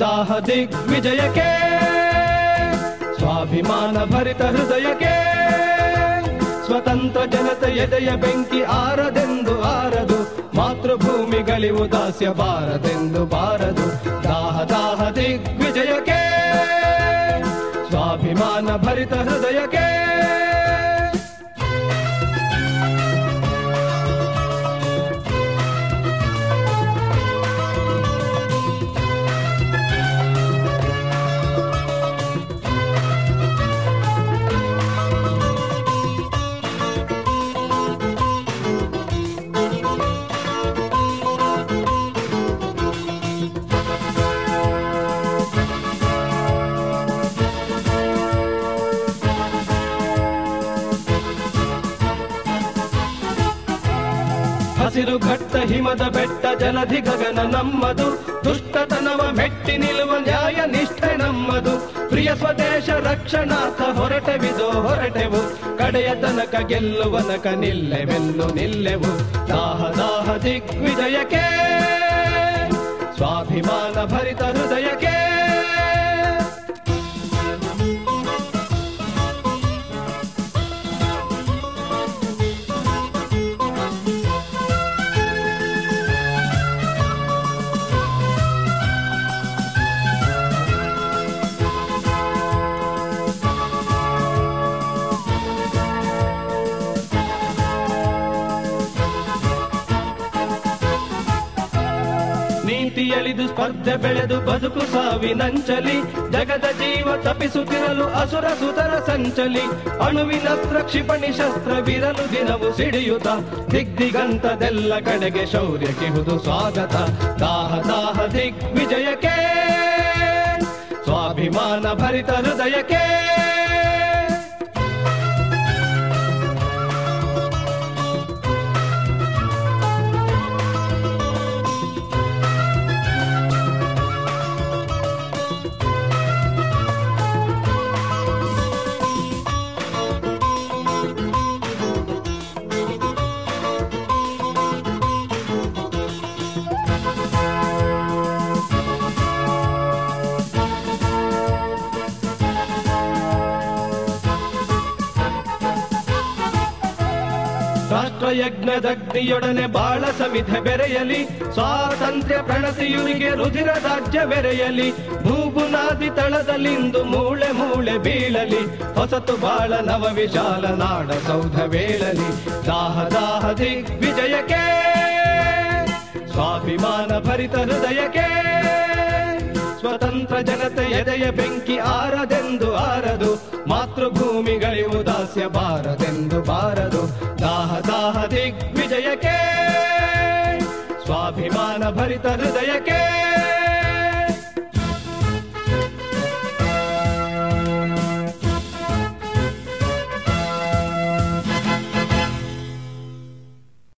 ದಾಹ ದಿಗ್ವಿಜಯಕ್ಕೆ ಸ್ವಾಭಿಮಾನ ಭರಿತ ಹೃದಯಕ್ಕೆ ಸ್ವತಂತ್ರ ಜನತೆ ಎದೆಯ ಬೆಂಕಿ ಆರದೆಂದು ಆರದು ಮಾತೃಭೂಮಿಗಳಿವು ದಾಸ್ಯ ಬಾರದೆಂದು ಬಾರದು ದಾಹ ದಾಹ ದಿಗ್ವಿಜಯಕ್ಕೆ ಸ್ವಾಭಿಮಾನ ಭರಿತ ಹೃದಯಕ್ಕೆ ಹಸಿರು ಘಟ್ಟ ಹಿಮದ ಬೆಟ್ಟ ಜಲಧಿ ಗಗನ ನಮ್ಮದು ದುಷ್ಟತನವ ಮೆಟ್ಟಿ ನಿಲ್ಲುವ ನ್ಯಾಯ ನಿಷ್ಠೆ ನಮ್ಮದು ಪ್ರಿಯ ಸ್ವದೇಶ ರಕ್ಷಣಾರ್ಥ ಹೊರಟೆವಿದೋ ಹೊರಟೆವು ಕಡೆಯ ತನಕ ಗೆಲ್ಲುವನಕ ನಿಲ್ಲೆವೆಲ್ಲು ನಿಲ್ಲೆವು ದಾಹ ದಾಹ ದಿಗ್ವಿಜಯಕ್ಕೆ ಸ್ವಾಭಿಮಾನ ಭರಿತ ಹೃದಯಕ್ಕೆ ನೀತಿಯಲಿದು ಸ್ಪರ್ಧೆ ಬೆಳೆದು ಬದುಕು ಸಾವಿನಂಚಲಿ ಜಗದ ಜೀವ ತಪಿಸುತ್ತಿರಲು ಅಸುರ ಸುತರ ಸಂಚಲಿ ಅಣುವಿನಸ್ತ್ರ ಕ್ಷಿಪಣಿ ಶಸ್ತ್ರವಿರಲು ದಿನವು ಸಿಡಿಯುತ್ತ ದಿಗ್ದಿಗಂತದೆಲ್ಲ ಕಡೆಗೆ ಶೌರ್ಯಕ್ಕೆ ಹುದು ಸ್ವಾಗತ ದಾಹ ದಾಹ ದಿಗ್ವಿಜಯಕ್ಕೆ ಸ್ವಾಭಿಮಾನ ಭರಿತ ಹೃದಯಕ್ಕೆ ರಾಷ್ಟ್ರಯಜ್ಞದಗ್ನಿಯೊಡನೆ ಬಾಳ ಸಮಿಧೆ ಬೆರೆಯಲಿ ಸ್ವಾತಂತ್ರ್ಯ ಪ್ರಣತಿಯುರಿಗೆ ರುಧಿರ ರಾಜ್ಯ ಬೆರೆಯಲಿ ಭೂಬುನಾದಿ ತಳದಲ್ಲಿಂದು ಮೂಳೆ ಮೂಳೆ ಬೀಳಲಿ ಹೊಸತು ಬಾಳ ನವ ವಿಶಾಲ ನಾಡ ಸೌಧ ವೇಳಲಿ ದಾಹ ದಾಹ ದಿಗ್ವಿಜಯಕ್ಕೆ ಸ್ವಾಭಿಮಾನ ಭರಿತ ಹೃದಯಕ್ಕೆ ಸ್ವತಂತ್ರ ಜನತೆ ಎದೆಯ ಬೆಂಕಿ ಆರದೆಂದು ಆರದು ಮಾತೃಭೂಮಿಗಳಿವು ದಾಸ್ಯ ಬಾರದೆಂದು ಬಾರದು ದಾಹ ದಾಹ ದಿಗ್ವಿಜಯಕ್ಕೆ ಸ್ವಾಭಿಮಾನ ಭರಿತ ಹೃದಯಕ್ಕೆ